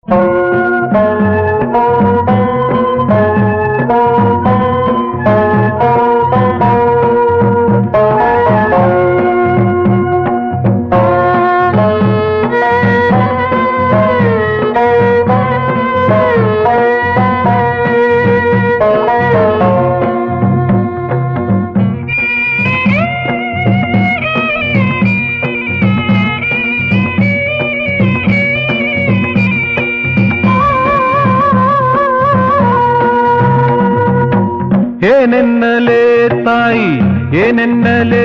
ಏನೆನ್ನಲೇ ತಾಯಿ ಏನೆನ್ನಲೇ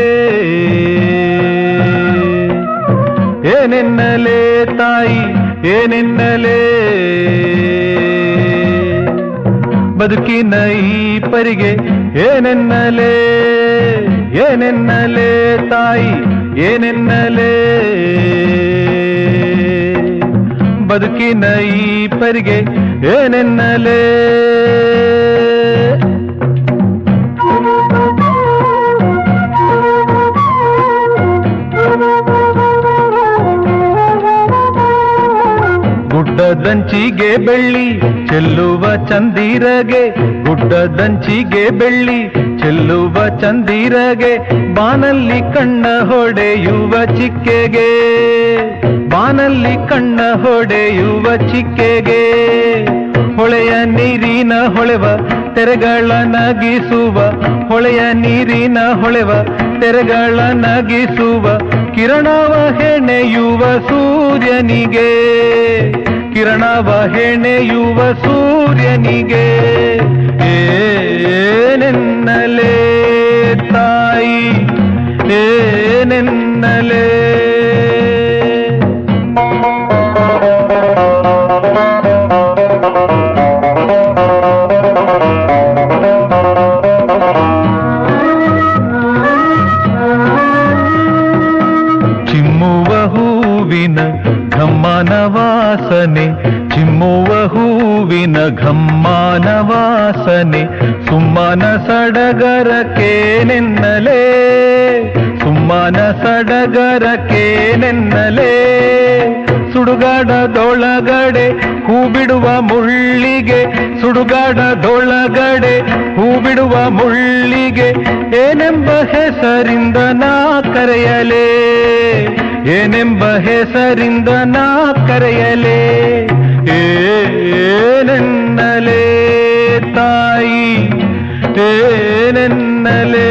ಏನೆನ್ನಲೇ ತಾಯಿ ಏನೆನ್ನಲೇ ಬದುಕಿನ ಈ ಪರಿಗೆ ಏನೆನ್ನಲೇ ಏನೆನ್ನಲೇ ತಾಯಿ ಏನೆನ್ನಲೇ ಬದುಕಿನ ಈ ಪರಿಗೆ ಏನೆನ್ನಲೇ ಗುಡ್ಡದಂಚಿಗೆ ಬೆಳ್ಳಿ ಚೆಲ್ಲುವ ಚಂದಿರಗೆ ಗುಡ್ಡದಂಚಿಗೆ ಬೆಳ್ಳಿ ಚೆಲ್ಲುವ ಚಂದಿರಗೆ ಬಾನಲ್ಲಿ ಕಣ್ಣ ಹೊಡೆಯುವ ಚಿಕ್ಕೆಗೆ ಬಾನಲ್ಲಿ ಕಣ್ಣ ಹೊಡೆಯುವ ಚಿಕ್ಕೆಗೆ ಹೊಳೆಯ ನೀರಿನ ಹೊಳೆವ ತೆರೆಗಳ ನಗಿಸುವ ಹೊಳೆಯ ನೀರಿನ ಹೊಳೆವ ತೆರೆಗಳ ನಗಿಸುವ ಕಿರಣವ ಹೆಣೆಯುವ ಸೂರ್ಯನಿಗೆ ಕಿರಣವ ಹೆಣೆಯುವ ಸೂರ್ಯನಿಗೆ ಏನೆನ್ನಲೇ ತಾಯಿ ಏನೆನ್ನಲೇ ಚಿಮ್ಮುವ ಹೂವಿನ ಘಮ್ಮನ ವಾಸನೆ ಚಿಮ್ಮುವ ಹೂವಿನ ಘಮ್ಮನ ವಾಸನೆ ಸುಮ್ಮನ ಸಡಗರಕ್ಕೇನೆನ್ನಲೇ ಸುಮ್ಮನ ಸಡಗರಕ್ಕೇನೆನ್ನಲೇ ಸುಡುಗಾಡದೊಳಗಡೆ ಹೂ ಬಿಡುವ ಮುಳ್ಳಿಗೆ ಸುಡುಗಾಡದೊಳಗಡೆ ಹೂ ಬಿಡುವ ಮುಳ್ಳಿಗೆ ಏನೆಂಬ ಹೆಸರಿಂದ ನಾ ಕರೆಯಲೇ ಏನೆಂಬ ಹೆಸರಿಂದ ನಾ ಕರೆಯಲೇ ಏನೆನ್ನಲೇ ತಾಯಿ ಏನೆನ್ನಲೇ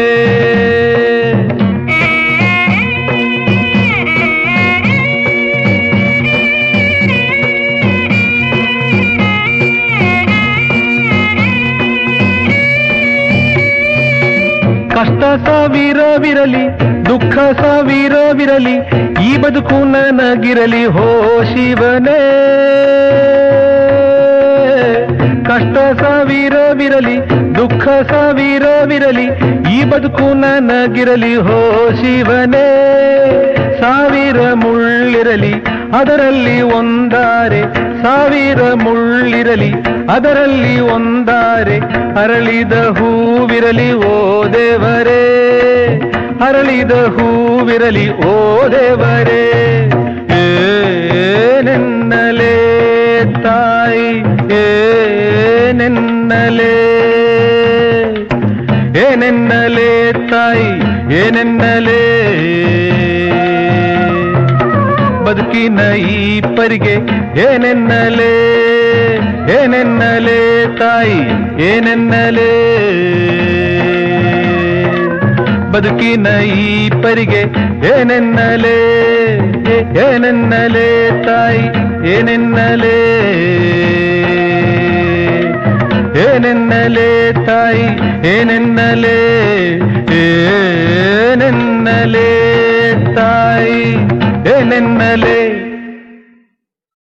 ಕಷ್ಟ ಸಾವಿರವಿರಲಿ ದುಃಖ ಸಾವಿರವಿರಲಿ ಈ ಬದುಕು ನನಗಿರಲಿ ಹೋ ಶಿವನೇ ಕಷ್ಟ ಸಾವಿರವಿರಲಿ ದುಃಖ ಸಾವಿರವಿರಲಿ ಈ ಬದುಕು ನನಗಿರಲಿ ಹೋ ಶಿವನೇ ಸಾವಿರ ಮುಳ್ಳಿರಲಿ ಅದರಲ್ಲಿ ಒಂದಾರೆ ಸಾವಿರ ಮುಳ್ಳಿರಲಿ ಅದರಲ್ಲಿ ಒಂದಾರೆ ಅರಳಿದ ಹೂವಿರಲಿ ಓ ದೇವರೇ ಅರಳಿದ ಹೂವಿರಲಿ ಓ ದೇವರೇ ಏನೆನ್ನಲೇ ತಾಯಿ ಏನೆನ್ನಲೇ ಏನೆನ್ನಲೇ ತಾಯಿ ಏನೆನ್ನಲೇ ಬದುಕಿನ ಈ ಪರಿಗೆ ಏನೆನ್ನಲೇ ಏನೆನ್ನಲೇ ತಾಯಿ ಏನೆನ್ನಲೇ ಬದುಕಿನ ಈ ಪರಿಗೆ ಏನೆನ್ನಲೇ ಏನೆನ್ನಲೇ ತಾಯಿ ಏನೆನ್ನಲೇ ಏನೆನ್ನಲೇ ತಾಯಿ ಏನೆನ್ನಲೇ ಏನೆನ್ನಲೇ ತಾಯಿ ಏನೆನ್ನಲೇ